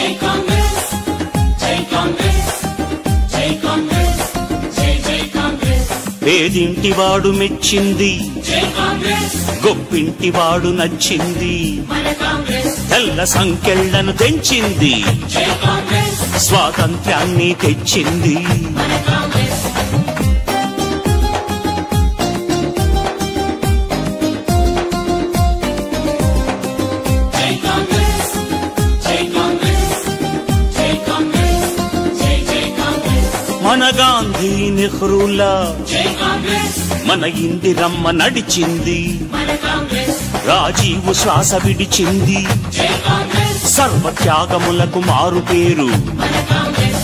జై కాంగ్రెస్ జై కాంగ్రెస్ జై కాంగ్రెస్ జై జై కాంగ్రెస్ పేదింటి వాడు మెచ్చింది జై కాంగ్రెస్ గొప్పింటి వాడు నచ్చింది మన కాంగ్రెస్ తెల్ల సంకెళ్లను తెంచింది జై కాంగ్రెస్ స్వాతంత్ర్యాన్ని తెచ్చింది మన కాంగ్రెస్ జై కాంగ్రెస్ జై కాంగ్రెస్ జై కాంగ్రెస్ జై జై కాంగ్రెస్ మన గాంధీ నెహ్రూలా జై కాంగ్రెస్ మన ఇందిరమ్మ నడిచింది మన కాంగ్రెస్ రాజీవు శ్వాస విడిచింది జై కాంగ్రెస్ సర్వత్యాగములకు మారు పేరు మన కాంగ్రెస్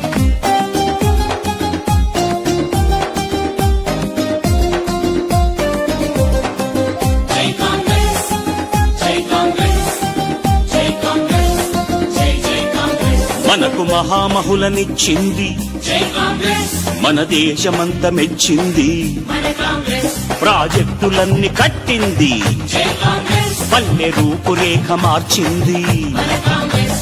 జై కాంగ్రెస్ జై కాంగ్రెస్ జై కాంగ్రెస్ జై జై కాంగ్రెస్ మనకు మహామహులనిచ్చింది జై కాంగ్రెస్ మన దేశమంత మెచ్చింది మన కాంగ్రెస్ ప్రాజెక్టులన్నీ కట్టింది జై కాంగ్రెస్ పల్లె రూపురేఖ మార్చింది మన కాంగ్రెస్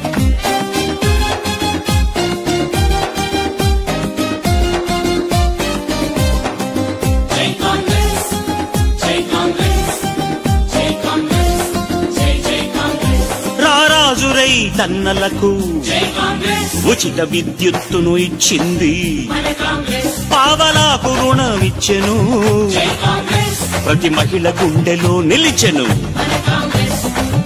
జై కాంగ్రెస్ జై కాంగ్రెస్ జై కాంగ్రెస్ జై జై కాంగ్రెస్ రారాజురై తన్నలకు జై కాంగ్రెస్ ఉచిత విద్యుత్తును ఇచ్చింది మన కాంగ్రెస్ పావలాకు రుణమిచ్చెను జై కాంగ్రెస్ ప్రతి మహిళ గుండెలో నిలిచెను మన కాంగ్రెస్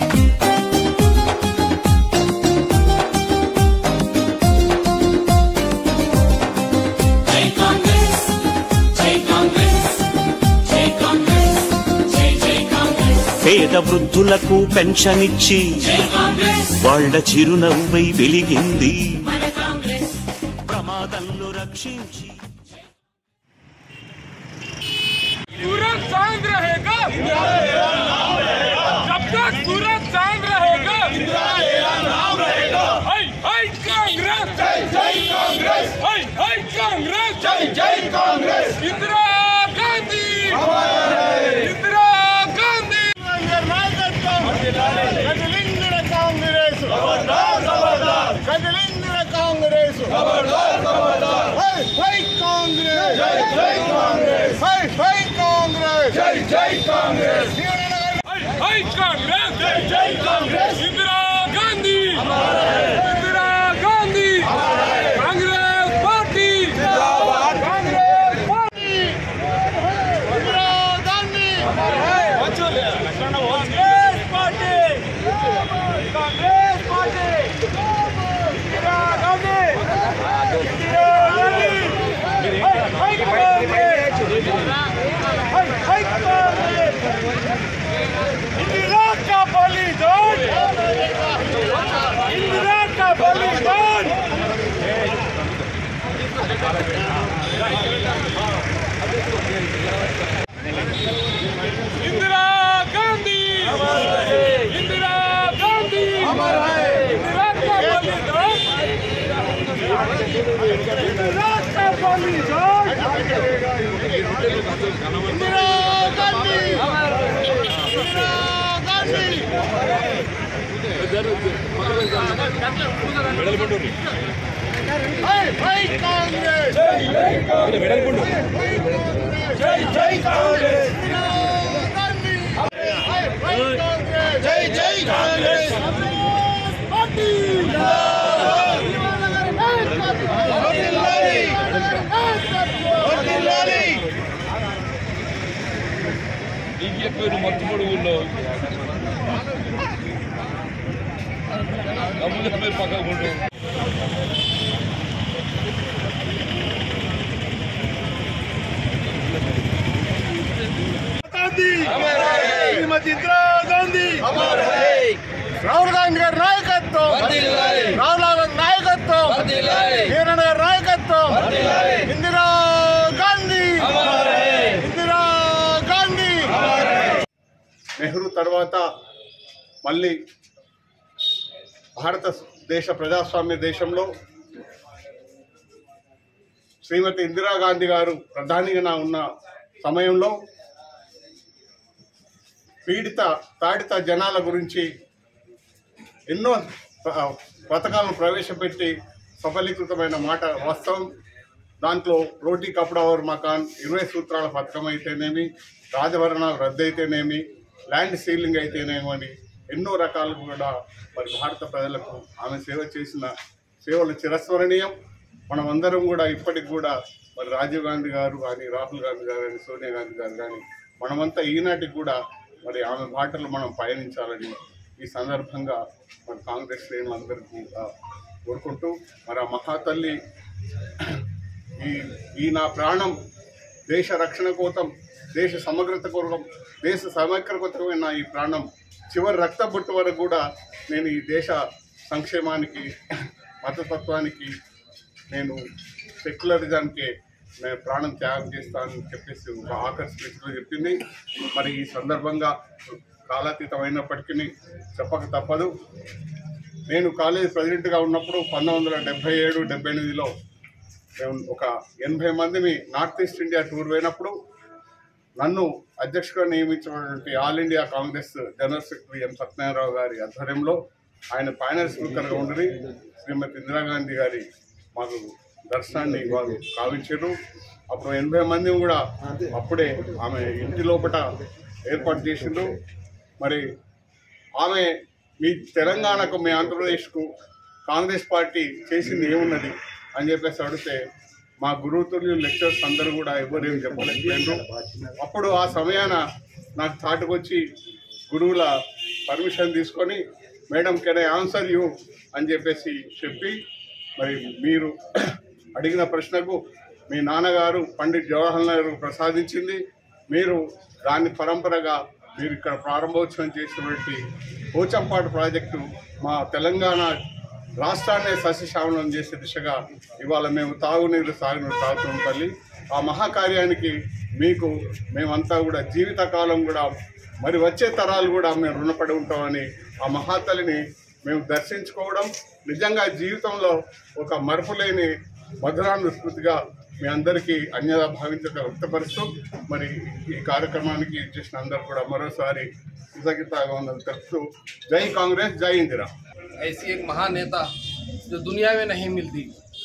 జై కాంగ్రెస్ జై కాంగ్రెస్ జై కాంగ్రెస్ జై జై కాంగ్రెస్ పేద వృద్ధులకు పెన్షన్ ఇచ్చి జై కాంగ్రెస్ వాళ్ళ చిరునవ్వై వెలిగింది మన కాంగ్రెస్ ప్రమాదంలో రక్షించి सूरज चांद रहेगा जब तक सूरज चांद रहेगा हाय हाय कांग्रेस जय जय कांग्रेस हाय हाय कांग्रेस जय जय कांग्रेस इंदिरा गांधी इंदिरा गांधी కదిలిందిన కాంగ్రెస్ కదిలిందిన కాంగ్రెస్ హై హై కాంగ్రెస్ జై జై కాంగ్రెస్ హై హై కాంగ్రెస్ జై జై కాంగ్రెస్ हाय हाय कांग्रेस जय जय Congress Indira Gandhi Indira Gandhi Congress party Congress party Indira Gandhi Congress party Congress party Indira Gandhi Indira Gandhi हाय हाय कांग्रेस हाय हाय कांग्रेस इंदिरा का बलिदान इंदिरा का बलिदान इंदिरा गांधी इंदिरा गांधी इंदिरा का बलिदान इंदिरा का बलिदान ఇందిరా గాంధీ ఇందిరా గాంధీ హై హై కాంగ్రెస్ జై జై కాంగ్రెస్ జై జై కాంగ్రెస్ గాంధీ హై హై కాంగ్రెస్ జై జై కాంగ్రెస్ పార్టీ బీజేపీ మత్తుపడి ఊళ్ళో అమ్ముల పేరు పక్కకు ఉండు శ్రీమతి ఇందిరా గాంధీ రాహుల్ గాంధీ గారి నాయకత్వం రాహుల్ గాంధీ నాయకత్వం కిరణ్ గారి నాయకత్వం ఇందిరా గాంధీ ఇందిరా గాంధీ నెహ్రూ తర్వాత మళ్ళీ భారతదేశ ప్రజాస్వామ్య దేశంలో శ్రీమతి ఇందిరాగాంధీ గారు ప్రధానిగా ఉన్న సమయంలో పీడిత తాడిత జనాల గురించి ఎన్నో ప- పథకాలను ప్రవేశపెట్టి సఫలీకృతమైన మాట వాస్తవం దాంట్లో రోటీ కపడా ఓర్ మకాన్ ఇరవై సూత్రాల పథకం అయితేనేమి రాజభరణాలు రద్దు అయితేనేమి ల్యాండ్ సీలింగ్ అయితేనేమి అని ఎన్నో రకాలు కూడా మరి భారత ప్రజలకు ఆమె సేవ చేసిన సేవలు చిరస్మరణీయం మనం అందరం కూడా ఇప్పటికి కూడా మరి రాజీవ్ గాంధీ గారు కానీ రాహుల్ గాంధీ గారు కానీ సోనియా గాంధీ గారు కానీ మనమంతా ఈనాటికి కూడా మరి ఆమె బాటలు మనం పయనించాలని ఈ సందర్భంగా మన కాంగ్రెస్ శ్రేణులందరికీ కూడా కోరుకుంటూ మరి ఆ మహాతల్లి ఈ ఈ నా ప్రాణం దేశ రక్షణ కోసం దేశ సమగ్రత కోసం దేశ సమగ్రతమైన ఈ ప్రాణం చివరి రక్త బొట్టు వరకు కూడా నేను ఈ దేశ సంక్షేమానికి మతతత్వానికి నేను సెక్యులరిజానికి నేను ప్రాణం త్యాగం చేస్తానని చెప్పేసి ఒక ఆఖరి స్పీచ్లో చెప్పింది మరి ఈ సందర్భంగా కాలాతీతమైనప్పటికీ చెప్పక తప్పదు నేను కాలేజ్ ప్రెసిడెంట్గా ఉన్నప్పుడు పంతొమ్మిది వందల డెబ్బై ఏడు డెబ్బై ఎనిమిదిలో మేము ఒక ఎనభై మందిని నార్త్ ఈస్ట్ ఇండియా టూర్ పోయినప్పుడు నన్ను అధ్యక్షుడిగా నియమించినటువంటి All India Congress general secretary M Satyanarayana గారి ఆధ్వర్యంలో ఆయన ఫైనల్ స్పీకర్గా ఉండి శ్రీమతి ఇందిరాగాంధీ గారి మాకు దర్శనాన్ని వారు కావించారు అప్పుడు ఎనభై మంది కూడా అప్పుడే ఆమె ఇంటి లోపల ఏర్పాటు చేసిండ్రు మరి ఆమె మీ తెలంగాణకు మీ ఆంధ్రప్రదేశ్కు కాంగ్రెస్ పార్టీ చేసింది ఏమున్నది అని చెప్పేసి అడిగితే మా గురువుతులు లెక్చర్స్ అందరూ కూడా ఎవరేం చెప్పలేకపోయారు అప్పుడు ఆ సమయాన నాకు తాటుకొచ్చి గురువుల పర్మిషన్ తీసుకొని madam can I answer you అని చెప్పేసి చెప్పి మరి మీరు అడిగిన ప్రశ్నకు మీ నాన్నగారు పండిట్ జవహర్లాల్ నెహ్రూ ప్రసాదించింది మీరు దాన్ని పరంపరగా మీరు ఇక్కడ ప్రారంభోత్సవం చేసినటువంటి పోచంపాటు ప్రాజెక్టు మా తెలంగాణ రాష్ట్రాన్ని సస్యశ్యామలం చేసే దిశగా ఇవాళ మేము తాగునీరు సాగునీరు తాగుతున్నాం తల్లి ఆ మహాకార్యానికి మీకు మేమంతా కూడా జీవితకాలం కూడా మరి వచ్చే తరాలు కూడా మేము రుణపడి ఉంటామని ఆ మహాతల్లిని మేము దర్శించుకోవడం నిజంగా జీవితంలో ఒక మరపులేని మధురాను స్మృతిగా మీ అందరికీ అన్యదా భావించక వ్యక్తపరుస్తూ మరి ఈ కార్యక్రమానికి చేసిన అందరూ కూడా మరోసారి కృతజ్ఞతగా తెలుపుతూ జై కాంగ్రెస్ జై ఇందిరా ऐसी एक महान नेता जो दुनिया में नहीं मिलती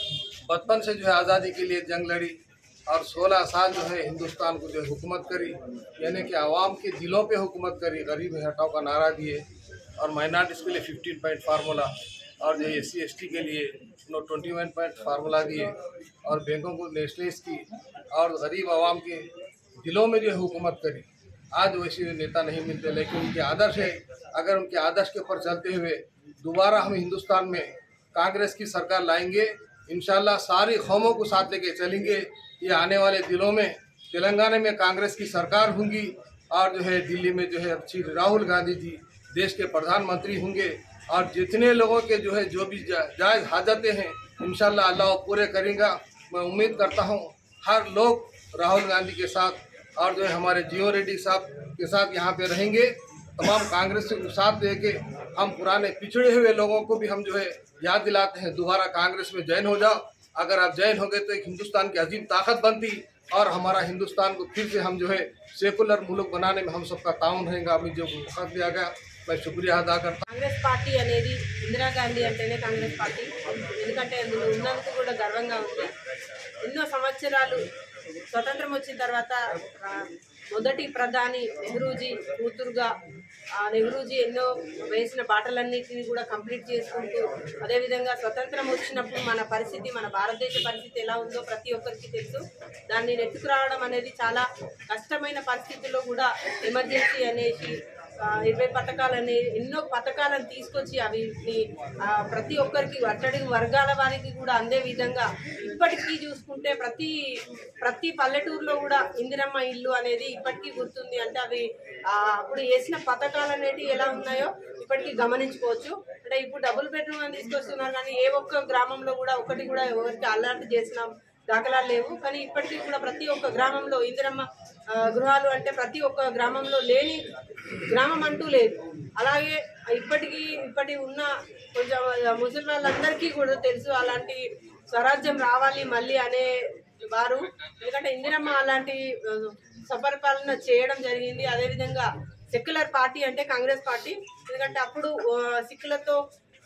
बचपन से जो है आज़ादी के लिए जंग लड़ी और 16 साल जो है हिंदुस्तान को जो है हुकूमत करी यानी कि आवाम के दिलों पे हुकूमत करी गरीब हटाओ का नारा दिए और माइनॉरिटीज़ के लिए 15 पॉइंट फार्मूला और जो एस सी के लिए नो ट्वेंटी वन पॉइंट फार्मूला दिए और बैंकों को नेशनलाइज की और गरीब आवाम के दिलों में जो है हुकूमत करी आज वैसे नेता नहीं मिलते लेकिन उनके आदर्श है अगर उनके आदर्श के ऊपर चलते हुए दोबारा हम हिंदुस्तान में कांग्रेस की सरकार लाएंगे इंशाल्लाह सारी कौमों को साथ लेके चलेंगे ये आने वाले दिनों में तेलंगाना में कांग्रेस की सरकार होंगी और जो है दिल्ली में जो है श्री राहुल गांधी जी देश के प्रधानमंत्री होंगे और जितने लोगों के जो है जो भी जा- जायज़ हाजतें हैं इंशाल्लाह अल्लाह वो पूरे करेगा मैं उम्मीद करता हूँ हर लोग राहुल गांधी के साथ और जो है हमारे जियो रेड्डी साहब के साथ यहाँ पे रहेंगे तमाम कांग्रेस को साथ लेके हम पुराने पिछड़े हुए लोगों को भी हम जो है याद दिलाते हैं दोबारा कांग्रेस में जॉइन हो जाओ अगर आप जॉइन हो गए तो एक हिंदुस्तान की अजीम ताकत बनती और हमारा हिंदुस्तान को फिर से हम जो है सेकुलर मुल्क बनाने में हम सबका ताउन रहेगा हमें जो मौका दिया गया मैं शुक्रिया अदा करता हूं। కాంగ్రెస్ పార్టీ అనేది ఇందిరాగాంధీ అంటేనే కాంగ్రెస్ పార్టీ ఎందుకంటే అందులో ఉన్నందుకు కూడా గర్వంగా ఉంది ఎన్నో సంవత్సరాలు స్వతంత్రం వచ్చిన తర్వాత ఆ, మొదటి ప్రధాని నెహ్రూజీ కూతురుగా ఆ నెహ్రూజీ ఎన్నో వేసిన బాటలన్నిటిని కూడా కంప్లీట్ చేసుకుంటూ అదేవిధంగా స్వతంత్రం వచ్చినప్పుడు మన పరిస్థితి మన భారతదేశ పరిస్థితి ఎలా ఉందో ప్రతి ఒక్కరికి తెలుసు దాన్ని నెట్టుకురావడం అనేది చాలా కష్టమైన పరిస్థితుల్లో కూడా ఎమర్జెన్సీ అనేసి ఆ, ఇరవై పథకాలని ఎన్నో పథకాలను తీసుకొచ్చి అవి ఆ, ప్రతి ఒక్కరికి అట్టడికి వర్గాల వారికి కూడా అందే విధంగా ఇప్పటికీ చూసుకుంటే ప్రతి ప్రతి పల్లెటూరులో కూడా ఇందిరమ్మ ఇల్లు అనేది ఇప్పటికీ గుర్తుంది అంటే అవి ఆ, అప్పుడు వేసిన పథకాలు అనేటివి ఎలా ఉన్నాయో ఇప్పటికీ గమనించుకోవచ్చు అంటే ఇప్పుడు డబుల్ బెడ్రూమ్ అని తీసుకొస్తున్నారు కానీ ఏ ఒక్క గ్రామంలో కూడా ఒకటి కూడా ఎవరికి అలర్ట్ చేసిన దాఖలాలు లేవు కానీ ఇప్పటికీ కూడా ప్రతి ఒక్క గ్రామంలో ఇందిరమ్మ ఆ, గృహాలు అంటే ప్రతి ఒక్క గ్రామంలో లేని గ్రామం అంటూ లేదు అలాగే ఇప్పటికీ ఇప్పటి ఉన్న కొంచెం ముసలి వాళ్ళందరికీ కూడా తెలుసు అలాంటి స్వరాజ్యం రావాలి మళ్ళీ అనే వారు ఎందుకంటే ఇందిరమ్మ అలాంటి ఆ, సపరిపాలన చేయడం జరిగింది అదేవిధంగా సెక్యులర్ పార్టీ అంటే కాంగ్రెస్ పార్టీ ఎందుకంటే అప్పుడు ఆ, సిక్కులతో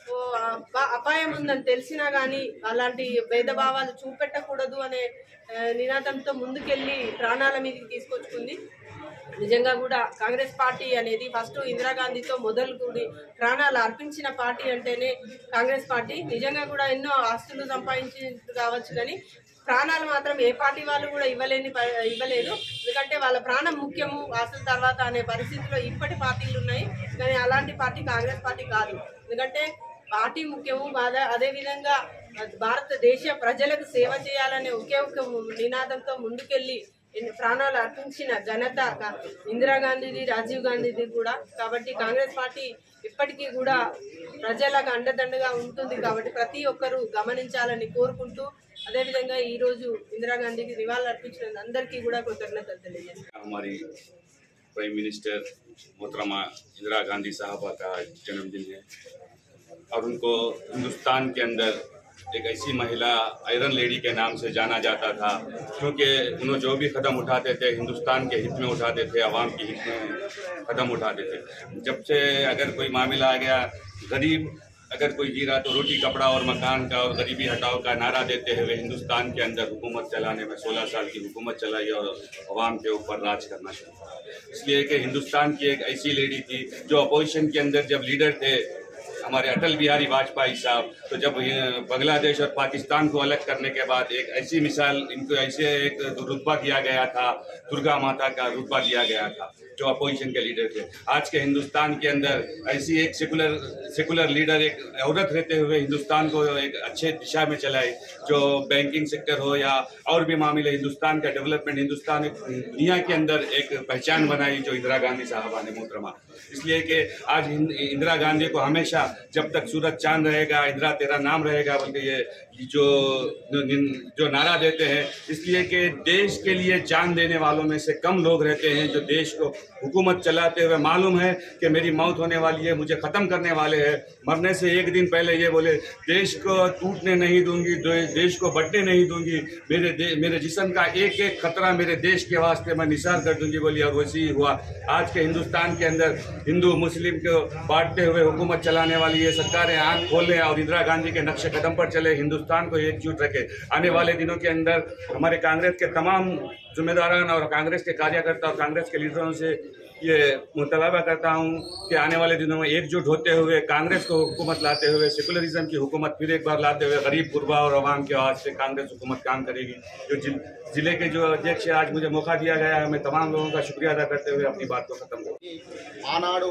ఓ, అప- అపాయం ఉందని తెలిసినా కానీ అలాంటి భేదభావాలు చూపెట్టకూడదు అనే ఆ, నినాదంతో ముందుకెళ్ళి ప్రాణాల మీదకి తీసుకొచ్చుకుంది నిజంగా కూడా కాంగ్రెస్ పార్టీ అనేది ఫస్ట్ ఇందిరాగాంధీతో మొదలు కూడి ప్రాణాలు అర్పించిన పార్టీ అంటేనే కాంగ్రెస్ పార్టీ నిజంగా కూడా ఎన్నో ఆస్తులు సంపాదించి కావచ్చు కానీ ప్రాణాలు మాత్రం ఏ పార్టీ వాళ్ళు కూడా ఇవ్వలేని ప- ఇవ్వలేదు ఎందుకంటే వాళ్ళ ప్రాణం ముఖ్యము ఆస్తుల తర్వాత అనే పరిస్థితిలో ఇప్పటి పార్టీలు ఉన్నాయి కానీ అలాంటి పార్టీ కాంగ్రెస్ పార్టీ కాదు ఎందుకంటే పార్టీ ముఖ్యము బాధ అదేవిధంగా భారతదేశ ప్రజలకు సేవ చేయాలనే ఒకే ఒక నినాదంతో ముందుకెళ్ళి ఎన్ని ప్రాణాలు అర్పించిన ఘనత గా- ఇందిరాగాంధీది రాజీవ్ గాంధీది కూడా కాబట్టి కాంగ్రెస్ పార్టీ ఇప్పటికీ కూడా ప్రజలకు అండదండగా ఉంటుంది కాబట్టి ప్రతి ఒక్కరూ గమనించాలని కోరుకుంటూ అదేవిధంగా ఈ రోజు ఇందిరాగాంధీకి నివాళులు అర్పించిన అందరికీ కూడా కృతజ్ఞతలు తెలియజేస్తాను हमारी प्राइम मिनिस्टर मोहतरमा इंदिरा गांधी साहबा का जन्मदिन है और उनको हिंदुस्तान के अंदर एक ऐसी महिला आयरन लेडी के नाम से जाना जाता था क्योंकि उन्होंने जो भी कदम उठाते थे हिंदुस्तान के हित में उठाते थे आवाम के हित में कदम उठाते थे जब से अगर कोई मामला आ गया गरीब अगर कोई जी रहा तो रोटी कपड़ा और मकान का और गरीबी हटाओ का नारा देते हुए हिंदुस्तान के अंदर हुकूमत चलाने में 16 साल की हुकूमत चलाई और अवाम के ऊपर राज करना शुरू किया इसलिए कि हिंदुस्तान की एक ऐसी लेडी थी जो अपोजिशन के अंदर जब लीडर थे हमारे अटल बिहारी वाजपेयी साहब तो जब ये बांग्लादेश और पाकिस्तान को अलग करने के बाद एक ऐसी मिसाल इनको ऐसे एक रुतबा दिया गया था दुर्गा माता का रुतबा दिया गया था जो अपोजिशन के लीडर थे आज के हिंदुस्तान के अंदर ऐसी एक सेकुलर सेकुलर लीडर एक औरत रहते हुए हिंदुस्तान को एक अच्छे दिशा में चलाए जो बैंकिंग सेक्टर हो या और भी मामले हिंदुस्तान का डेवलपमेंट हिंदुस्तान एक दुनिया के अंदर एक पहचान बनाई जो इंदिरा गांधी साहबा ने मोहतरमा इसलिए कि आज हिंद- इंदिरा गांधी को हमेशा जब तक सूरज चांद रहेगा इंदिरा तेरा नाम रहेगा बल्कि ये जो जो नारा देते हैं इसलिए कि देश के लिए जान देने वालों में से कम लोग रहते हैं जो देश को हुकूमत चलाते हुए मालूम है कि मेरी मौत होने वाली है मुझे ख़त्म करने वाले हैं मरने से एक दिन पहले ये बोले देश को टूटने नहीं दूंगी दे- देश को बढ़ने नहीं दूंगी मेरे दे, मेरे जिस्म का एक एक खतरा मेरे देश के वास्ते मैं निसार कर दूंगी बोली और वैसे ही हुआ आज के हिंदुस्तान के अंदर हिंदू मुस्लिम को बांटते हुए हुकूमत चलाने वाली ये सरकारें आंख खोलें और इंदिरा गांधी के नक्शे कदम पर चले हिंदुस्तान को एकजुट रखे आने वाले दिनों के अंदर हमारे कांग्रेस के तमाम जिम्मेदारान और कांग्रेस के कार्यकर्ता और कांग्रेस के लीडरों से ये मुतलबा करता हूँ कि आने वाले दिनों में एकजुट होते हुए कांग्रेस को हुकूमत लाते हुए सेकुलरिज्म की हुकूमत फिर एक बार लाते हुए गरीब गुरबा और आवाम के आवाज से कांग्रेस हुकूमत काम करेगी जो जिल, जिले के जो अध्यक्ष है आज मुझे मौका दिया गया है मैं तमाम लोगों का शुक्रिया अदा करते हुए अपनी बात को खत्म करूँ ఆనాడు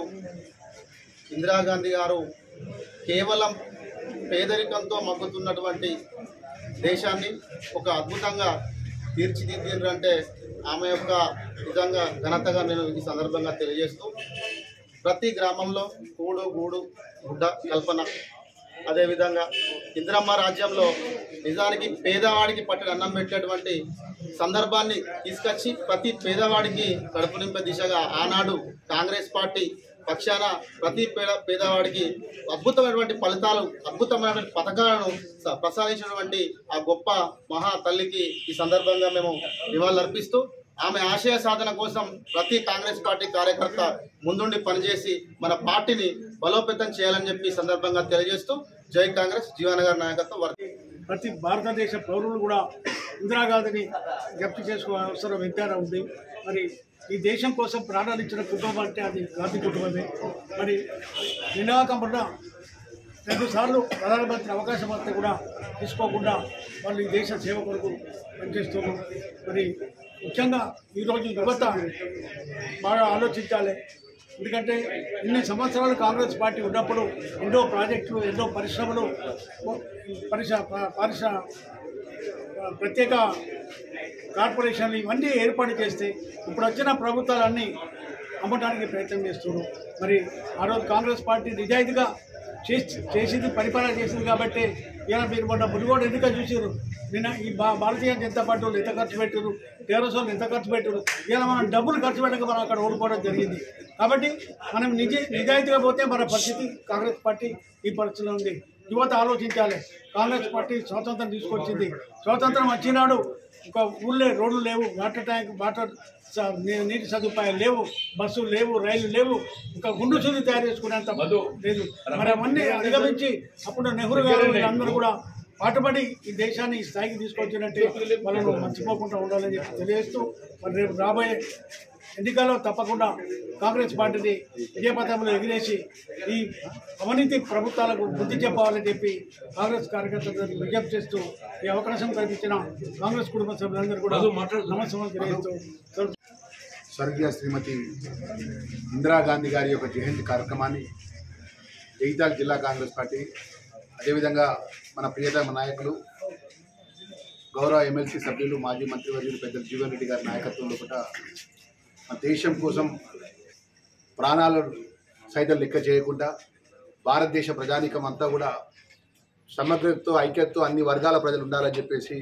ఇందిరాగాంధీ గారు కేవలం పేదరికంతో మగ్గుతున్నటువంటి దేశాన్ని ఒక అద్భుతంగా తీర్చిదిద్దిండ్రంటే ఆమె యొక్క నిజంగా ఘనతగా నేను ఈ సందర్భంగా తెలియజేస్తూ ప్రతి గ్రామంలో కూడు గూడు గుడ్డ కల్పన అదేవిధంగా ఇందిరమ్మ రాజ్యంలో నిజానికి పేదవాడికి పట్టడి అన్నం పెట్టేటువంటి సందర్భాన్ని తీసుకొచ్చి ప్రతి పేదవాడికి కడుపు నింపే దిశగా ఆనాడు కాంగ్రెస్ పార్టీ పక్షాన ప్రతి పేద పేదవాడికి అద్భుతమైనటువంటి ఫలితాలు అద్భుతమైనటువంటి పథకాలను స- ప్రసాదించినటువంటి ఆ గొప్ప మహా తల్లికి ఈ సందర్భంగా మేము నివాళులర్పిస్తూ ఆమె ఆశయ సాధన కోసం ప్రతి కాంగ్రెస్ పార్టీ కార్యకర్త ముందుండి పనిచేసి మన పార్టీని బలోపేతం చేయాలని చెప్పి ఈ సందర్భంగా తెలియజేస్తూ జై కాంగ్రెస్ జీవనగర్ నాయకత్వం వర్తి ప్రతి భారతదేశ పౌరులు కూడా ఇందిరాగాంధీని జప్తు చేసుకోవాల్సిన అవసరం ఎంతైనా ఉంది మరి ఈ దేశం కోసం ప్రాణాలు ఇచ్చిన కుటుంబం అంటే అది గాంధీ కుటుంబమే మరి నినాకమున్న రెండు సార్లు ప్రధానమంత్రి అవకాశం అంతా కూడా తీసుకోకుండా వాళ్ళు ఈ దేశ సేవ కొరకు పనిచేస్తున్నారు మరి ముఖ్యంగా ఈరోజు యువత బాగా ఆలోచించాలి ఎందుకంటే ఇన్ని సంవత్సరాలు కాంగ్రెస్ పార్టీ ఉన్నప్పుడు ఎన్నో ప్రాజెక్టులు ఎన్నో పరిశ్రమలు పరిశ్ర పరిశ్ర ప్రత్యేక కార్పొరేషన్లు ఇవన్నీ ఏర్పాటు చేస్తే ఇప్పుడు వచ్చిన ప్రభుత్వాలన్నీ అమ్మటానికి ప్రయత్నం చేస్తున్నారు మరి ఆ రోజు కాంగ్రెస్ పార్టీ నిజాయితీగా చేసి చేసింది పరిపాలన చేసింది కాబట్టి ఇలా మీరు మొన్న మునుగోడు ఎందుకు చూసారు నిన్న ఈ భా భారతీయ జనతా పార్టీ వాళ్ళు ఎంత ఖర్చు పెట్టారు టీఆర్ఎస్ వాళ్ళు ఎంత ఖర్చు పెట్టారు ఇలా మనం డబ్బులు ఖర్చు పెట్టక మనం అక్కడ ఓడిపోవడం జరిగింది కాబట్టి మనం నిజ నిజాయితీగా పోతే మన పరిస్థితి కాంగ్రెస్ పార్టీ ఈ పరిస్థితిలో ఉంది యువత ఆలోచించాలి కాంగ్రెస్ పార్టీ స్వాతంత్రం తీసుకొచ్చింది స్వాతంత్రం వచ్చినాడు ఒక ఊళ్ళో రోడ్లు లేవు వాటర్ ట్యాంక్ వాటర్ స- నీ- నీటి సదుపాయాలు లేవు బస్సులు లేవు రైళ్లు లేవు ఇంకా గుండు సూది తయారు చేసుకునేంత లేదు మరి అవన్నీ అధిగమించి అప్పుడు నెహ్రూ గారు వీళ్ళందరూ కూడా పాటుపడి ఈ దేశాన్ని ఈ స్థాయికి తీసుకొచ్చినట్టే వాళ్ళను మర్చిపోకుండా ఉండాలని చెప్పి తెలియజేస్తూ మరి రేపు రాబోయే ఎన్నికల్లో తప్పకుండా కాంగ్రెస్ పార్టీని విజయపథంలో ఎగిరేసి ఈ అవినీతి ప్రభుత్వాలకు బుద్ధి చెప్పాలని చెప్పి కాంగ్రెస్ కార్యకర్తలకు విజ్ఞప్తి చేస్తూ ఈ అవకాశం కల్పించిన కాంగ్రెస్ కుటుంబ సభ్యులందరూ కూడా నమస్కారం తెలియజేస్తూ సెలవు స్వర్గీయ శ్రీమతి ఇందిరాగాంధీ గారి యొక్క జయంతి కార్యక్రమాన్ని జగిత్యాల జిల్లా కాంగ్రెస్ పార్టీ అదేవిధంగా మన ప్రియతమ నాయకులు గౌరవ ఎమ్మెల్సీ సభ్యులు మాజీ మంత్రివర్యులు పెద్దలు జీవన్ రెడ్డి గారి నాయకత్వంలో కూడా మన దేశం కోసం ప్రాణాలు సైతం లెక్క చేయకుండా భారతదేశ ప్రజానీకం అంతా కూడా సమగ్రతతో ఐక్యతతో అన్ని వర్గాల ప్రజలు ఉండాలని చెప్పేసి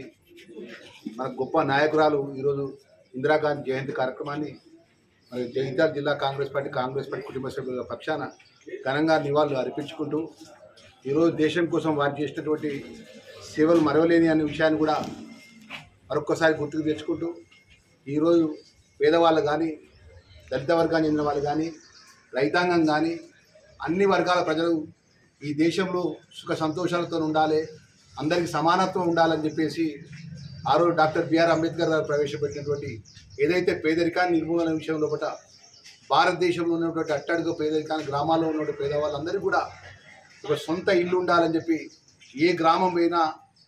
మన గొప్ప నాయకురాలు ఈరోజు ఇందిరాగాంధీ జయంతి కార్యక్రమాన్ని మరి జగిత్యాల జిల్లా కాంగ్రెస్ పార్టీ కాంగ్రెస్ పార్టీ కుటుంబ సభ్యుల పక్షాన ఘనంగా నివాళులు అర్పించుకుంటూ ఈరోజు దేశం కోసం వారు చేసినటువంటి సేవలు మరవలేని అనే విషయాన్ని కూడా మరొక్కసారి గుర్తుకు తెచ్చుకుంటూ ఈరోజు పేదవాళ్ళు కానీ దళిత వర్గానికి చెందిన వాళ్ళు కానీ రైతాంగం కానీ అన్ని వర్గాల ప్రజలు ఈ దేశంలో సుఖ సంతోషాలతో ఉండాలి అందరికీ సమానత్వం ఉండాలని చెప్పేసి ఆ రోజు డాక్టర్ బిఆర్ అంబేద్కర్ గారు ప్రవేశపెట్టినటువంటి ఏదైతే పేదరికాన్ని నిర్మూలన విషయంలో పట భారతదేశంలో ఉన్నటువంటి అట్టడుగు పేదరికాన్ని గ్రామాల్లో ఉన్నటువంటి పేదవాళ్ళందరికీ కూడా ఒక సొంత ఇల్లు ఉండాలని చెప్పి ఏ గ్రామం పోయినా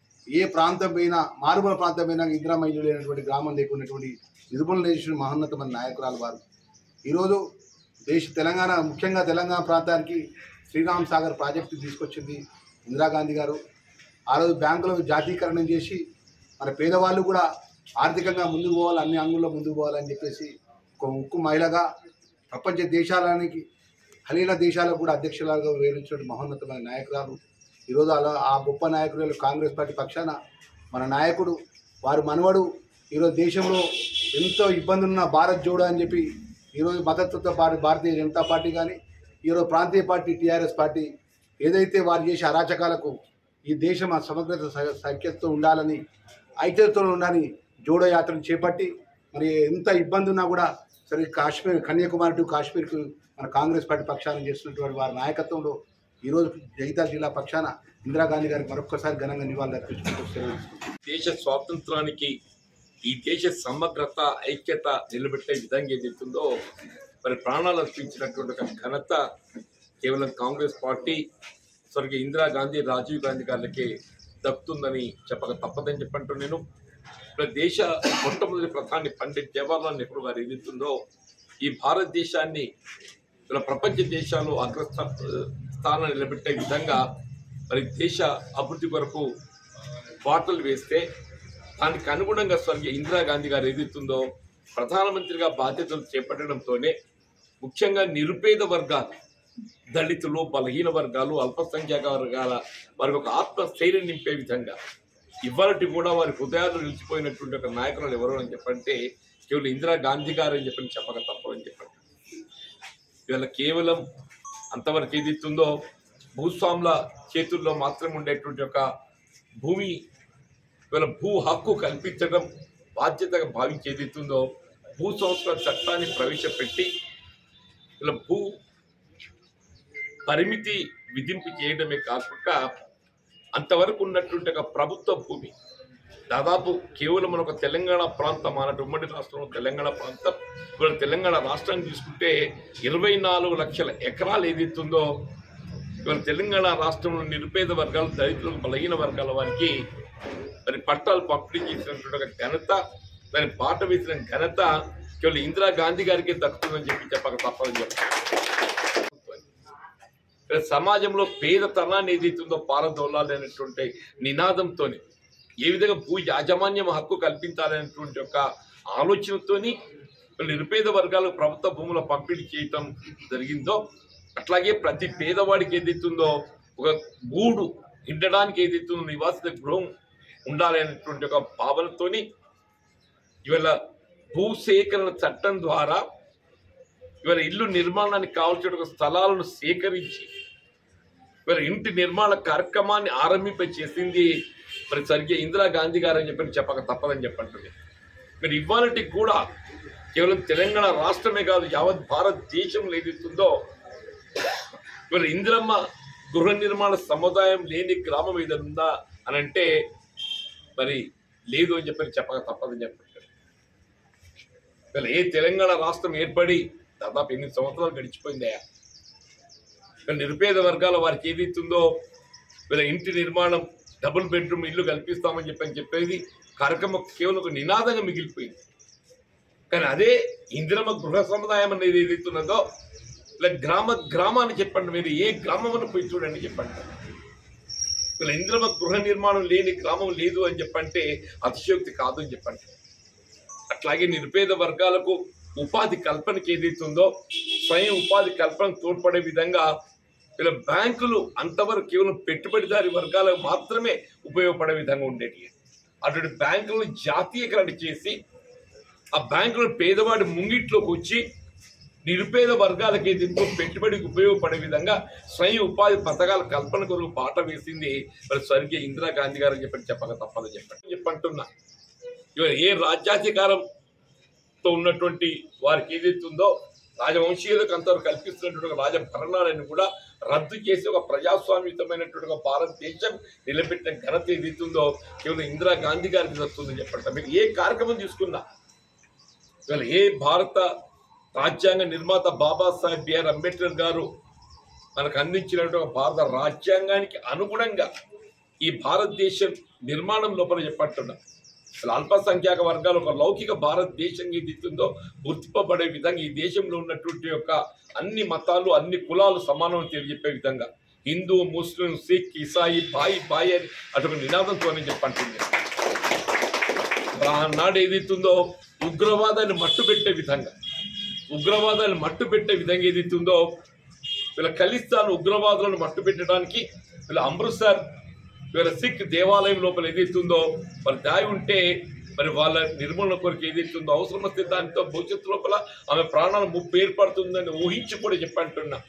ఏ ప్రాంతం పోయినా మారుమూల ప్రాంతం పోయినా ఇందిరామ ఇల్లు లేనటువంటి గ్రామం లేకున్నటువంటి నిర్మూలన చేసిన మహోన్నతమైన నాయకురాలు వారు ఈరోజు దేశ తెలంగాణ ముఖ్యంగా తెలంగాణ ప్రాంతానికి శ్రీరామ్ సాగర్ ప్రాజెక్టు తీసుకొచ్చింది ఇందిరాగాంధీ గారు ఆ రోజు బ్యాంకులో జాతీకరణం చేసి మన పేదవాళ్ళు కూడా ఆర్థికంగా ముందుకు పోవాలి అన్ని అంగుల్లో ముందుకు పోవాలని చెప్పేసి ఒక ఉక్కు మహిళగా ప్రపంచ దేశాలనికి హలీల దేశాలకు కూడా అధ్యక్షులుగా వేయించిన మహోన్నతమైన నాయకురాలు ఈరోజు అలా ఆ గొప్ప నాయకులు కాంగ్రెస్ పార్టీ పక్షాన మన నాయకుడు వారి మనవడు ఈరోజు దేశంలో ఎంతో ఇబ్బందులున్న భారత్ జోడో అని చెప్పి ఈరోజు మద్దతుతో పాటు భారతీయ జనతా పార్టీ కానీ ఈరోజు ప్రాంతీయ పార్టీ టీఆర్ఎస్ పార్టీ ఏదైతే వారు చేసే అరాచకాలకు ఈ దేశం ఆ సమగ్రత స- సఖ్యతతో ఉండాలని ఐక్యతతో ఉండాలని జోడో యాత్రను చేపట్టి మరి ఎంత ఇబ్బంది ఉన్నా కూడా సరే కాశ్మీర్ కన్యాకుమారి టు కాశ్మీర్కు మన కాంగ్రెస్ పార్టీ పక్షాన చేస్తున్నటువంటి వారి నాయకత్వంలో ఈరోజు జగిత్యాల జిల్లా పక్షాన ఇందిరాగాంధీ గారికి మరొక్కసారి ఘనంగా నివాళులు అర్పించుకుంటూ సెలవు తీసుకుంటున్నాను. దేశ స్వాతంత్రానికి ఈ దేశ సమగ్రత ఐక్యత నిలబెట్టే విధంగా ఏదైతుందో మరి ప్రాణాలు అర్పించినటువంటి ఒక ఘనత కేవలం కాంగ్రెస్ పార్టీ స్వర్గీయ ఇందిరాగాంధీ రాజీవ్ గాంధీ గారికి దక్కుతుందని చెప్పక తప్పదని చెప్పంటూ నేను ఇప్పుడు దేశ మొట్టమొదటి ప్రధాని పండిత్ జవహర్లాల్ నెహ్రూ గారు ఏదైతుందో ఈ భారతదేశాన్ని ఇలా ప్రపంచ దేశాల్లో అగ్రస్థ స్థానం నిలబెట్టే విధంగా మరి దేశ అభివృద్ధి కొరకు బాటలు వేస్తే దానికి అనుగుణంగా స్వర్గీయ ఇందిరాగాంధీ గారు ఏదైతుందో ప్రధానమంత్రిగా బాధ్యతలు చేపట్టడంతోనే ముఖ్యంగా నిరుపేద వర్గాలు దళితులు బలహీన వర్గాలు అల్పసంఖ్యాక వర్గాల వారికి ఒక ఆత్మస్థైర్యం నింపే విధంగా ఇవాళటి కూడా వారి హృదయాలు నిలిచిపోయినటువంటి ఒక నాయకులు ఎవరు అని చెప్పంటే కేవలం ఇందిరాగాంధీ గారు అని చెప్పని చెప్పక తప్పని చెప్పండి ఇవాళ కేవలం అంతవరకు ఏదైతుందో భూస్వాముల చేతుల్లో మాత్రం ఉండేటువంటి ఒక భూమి ఇవాళ భూ హక్కు కల్పించడం బాధ్యతగా భావించి ఏదైతుందో భూ సంస్కరణ చట్టాన్ని ప్రవేశపెట్టి ఇలా భూ పరిమితి విధింపు చేయడమే కాకుండా అంతవరకు ఉన్నటువంటి ఒక ప్రభుత్వ భూమి దాదాపు కేవలం మన ఒక తెలంగాణ ప్రాంతం అన్నట్టు ఉమ్మడి రాష్ట్రంలో తెలంగాణ ప్రాంతం ఇవాళ తెలంగాణ రాష్ట్రాన్ని తీసుకుంటే ఇరవై నాలుగు లక్షల ఎకరాలు ఏదైతుందో ఇవాళ తెలంగాణ రాష్ట్రంలో నిరుపేద వర్గాలు దళితులకు బలహీన వర్గాల వారికి మరి పట్టాలు పంపిణీ చేసినటువంటి ఒక ఘనత దాని బాట వేసిన ఘనత కేవలం ఇందిరాగాంధీ గారికి దక్కుతుందని చెప్పి చెప్పక తప్పదని చెప్పారు ఇక్కడ సమాజంలో పేదతనాన్ని ఏదైతుందో పారదోలాలి అనేటువంటి నినాదంతో ఏ విధంగా భూ యాజమాన్యం హక్కు కల్పించాలనేటువంటి ఒక ఆలోచనతోని నిరుపేద వర్గాలకు ప్రభుత్వ భూముల పంపిణీ చేయటం జరిగిందో అట్లాగే ప్రతి పేదవాడికి ఏదైతుందో ఒక గూడు ఇండడానికి ఏదైతుందో నివాసిత గృహం ఉండాలి అనేటువంటి ఒక భావనతోని ఇవాళ భూసేకరణ చట్టం ద్వారా ఇవాళ ఇల్లు నిర్మాణానికి కావాల్సిన ఒక స్థలాలను సేకరించి ఇవాళ ఇంటి నిర్మాణ కార్యక్రమాన్ని ఆరంభింప చేసింది మరి సరిగ్గా ఇందిరాగాంధీ గారు అని చెప్పి చెప్పక తప్పదని చెప్పంటుంది మరి ఇవాళకి కూడా కేవలం తెలంగాణ రాష్ట్రమే కాదు యావత్ భారతదేశంలో ఏదైతుందో మరి ఇందిరమ్మ గృహ నిర్మాణ సముదాయం లేని గ్రామం ఏదైనా ఉందా అని అంటే మరి లేదు అని చెప్పి చెప్పక తప్పదని చెప్పంటారు మరి ఏ తెలంగాణ రాష్ట్రం ఏర్పడి దాదాపు ఎనిమిది సంవత్సరాలు గడిచిపోయిందయా మరి నిరుపేద వర్గాల వారికి ఏదైతుందో వీళ్ళ ఇంటి నిర్మాణం డబుల్ బెడ్రూమ్ ఇల్లు కల్పిస్తామని చెప్పని చెప్పేది కార్యక్రమం కేవలం ఒక నినాదంగా మిగిలిపోయింది కానీ అదే ఇందిరమ్మ గృహ సముదాయం అనేది ఏదైతున్నదో ఇలా గ్రామ గ్రామాన్ని చెప్పండి మీరు ఏ గ్రామం పోయి చూడండి చెప్పండి వీళ్ళ ఇంద్రమ గృహ నిర్మాణం లేని గ్రామం లేదు అని చెప్పంటే అతిశయోక్తి కాదు అని చెప్పండి అట్లాగే నిరుపేద వర్గాలకు ఉపాధి కల్పనకి ఏదైతుందో స్వయం ఉపాధి కల్పన తోడ్పడే విధంగా వీళ్ళ బ్యాంకులు అంతవరకు కేవలం పెట్టుబడిదారి వర్గాలకు మాత్రమే ఉపయోగపడే విధంగా ఉండేవి అటువంటి బ్యాంకులను జాతీయకరణ చేసి ఆ బ్యాంకులను పేదవాడి ముంగిట్లోకి వచ్చి నిరుపేద వర్గాలకి ఎంతో పెట్టుబడికి ఉపయోగపడే విధంగా స్వయం ఉపాధి పథకాల కల్పన కొరకు పాట వేసింది మరి స్వర్గీయ ఇందిరాగాంధీ గారు అని చెప్పి చెప్పక తప్పదని చెప్పండి చెప్పంటున్నా ఇవాళ ఏ రాజ్యాధికారంతో ఉన్నటువంటి వారికి ఏదైతుందో రాజవంశీయులకు అంతవరకు కల్పిస్తున్నటువంటి ఒక రాజభరణాలను కూడా రద్దు చేసి ఒక ప్రజాస్వామ్యతమైనటువంటి ఒక భారతదేశం నిలబెట్టిన ఘనత ఏదైతుందో కేవలం ఇందిరాగాంధీ గారికి వస్తుందని చెప్పండి మీరు ఏ కార్యక్రమం తీసుకున్నా ఇవాళ ఏ భారత రాజ్యాంగ నిర్మాత బాబాసాహెబ్ బిఆర్ అంబేద్కర్ గారు మనకు అందించినటువంటి ఒక భారత రాజ్యాంగానికి అనుగుణంగా ఈ భారతదేశం నిర్మాణం లోపల చెప్పట్టున్నా అసలు అల్పసంఖ్యాక వర్గాలు ఒక లౌకిక భారతదేశం ఏదైతుందో గుర్తింపబడే విధంగా ఈ దేశంలో ఉన్నటువంటి యొక్క అన్ని మతాలు అన్ని కులాలు సమానం తెలియజెప్పే విధంగా హిందూ ముస్లిం సిక్ ఇసాయి బాయి బాయి అని అటువంటి నినాదంతోనే చెప్పంటుంది నాడు ఏదైతుందో ఉగ్రవాదాన్ని మట్టుబెట్టే విధంగా ఉగ్రవాదాన్ని మట్టు పెట్టే విధంగా ఏదైతుందో వీళ్ళ ఖలిస్తాన్ ఉగ్రవాదులను మట్టు పెట్టడానికి వీళ్ళ అమృత్సర్ వీళ్ళ సిక్ దేవాలయం లోపల ఏదైతుందో మరి దాయి ఉంటే మరి వాళ్ళ నిర్మూలన కొరకు ఏదైతుందో అవసరం వస్తే దానితో భవిష్యత్తు లోపల ఆమె ప్రాణాలు ముప్పు ఏర్పడుతుందని ఊహించి కూడా చెప్పంటున్నా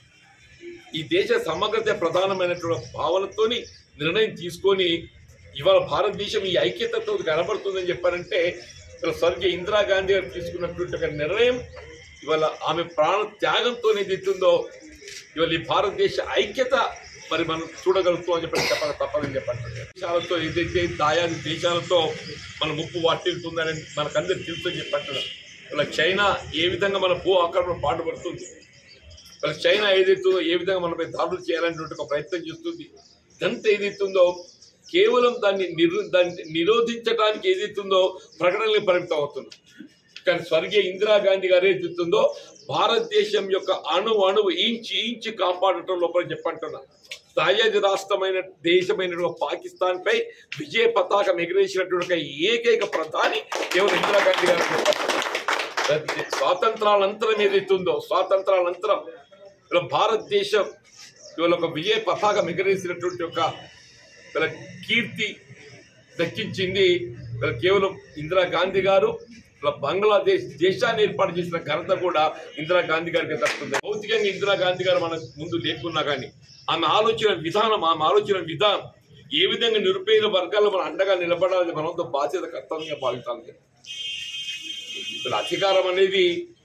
ఈ దేశ సమగ్రత ప్రధానమైనటువంటి భావనతోని నిర్ణయం తీసుకొని ఇవాళ భారతదేశం ఈ ఐక్యతతో కనబడుతుందని చెప్పారంటే ఇవాళ స్వర్గీయ ఇందిరాగాంధీ గారు తీసుకున్నటువంటి ఒక నిర్ణయం ఇవాళ ఆమె ప్రాణ త్యాగంతో ఏదైతుందో ఇవాళ ఈ భారతదేశ ఐక్యత మరి మనం చూడగలుగుతాం అని చెప్పి చెప్పక తప్పదని చెప్పండి దేశాలతో ఏదైతే దాయాది దేశాలతో మన ముప్పు వాటిల్తుందని మనకందరికి తెలుసు అని చెప్పంటున్నాం ఇలా చైనా ఏ విధంగా మన భూ ఆక్రమణ పాటుపడుతుంది మరి చైనా ఏదైతుందో ఏ విధంగా మనపై దాడులు చేయాలనేటువంటి ఒక ప్రయత్నం చేస్తుంది ఇదంతా ఏదైతుందో కేవలం దాన్ని నిరు దాన్ని నిరోధించడానికి ఏదైతుందో ప్రకటనలు పరిమితం అవుతుంది కానీ స్వర్గీయ ఇందిరాగాంధీ గారు ఏదైతుందో భారతదేశం యొక్క అణు అణువు ఇంచి ఇంచి కాపాడటం లోపల చెప్పంటున్నా దాయాది రాష్ట్రమైన దేశమైన పాకిస్తాన్ పై విజయ పతాకం ఎగిరేసినటువంటి ఒక ఏకైక ప్రధాని కేవలం ఇందిరాగాంధీ గారు చెప్పంటున్నారు. స్వాతంత్రానంతరం ఏదైతుందో స్వాతంత్రానంతరం ఇలా భారతదేశం ఇవాళ ఒక విజయ పతాకం ఎగరేసినటువంటి ఒక వీళ్ళ కీర్తి దక్కించింది వీళ్ళ కేవలం ఇందిరాగాంధీ గారు ఇలా బంగ్లాదేశ్ దేశాన్ని ఏర్పాటు చేసిన ఘనత కూడా ఇందిరాగాంధీ గారికి దక్కుతుంది భౌతికంగా ఇందిరాగాంధీ గారు మన ముందు లేకున్నా కానీ ఆమె ఆలోచన విధానం ఆమె ఆలోచన విధానం ఏ విధంగా నిరుపేద వర్గాల్లో మన అండగా నిలబడాలని మనంతో బాధ్యత కర్తవ్యంగా భావించాలి ఇప్పుడు అధికారం అనేది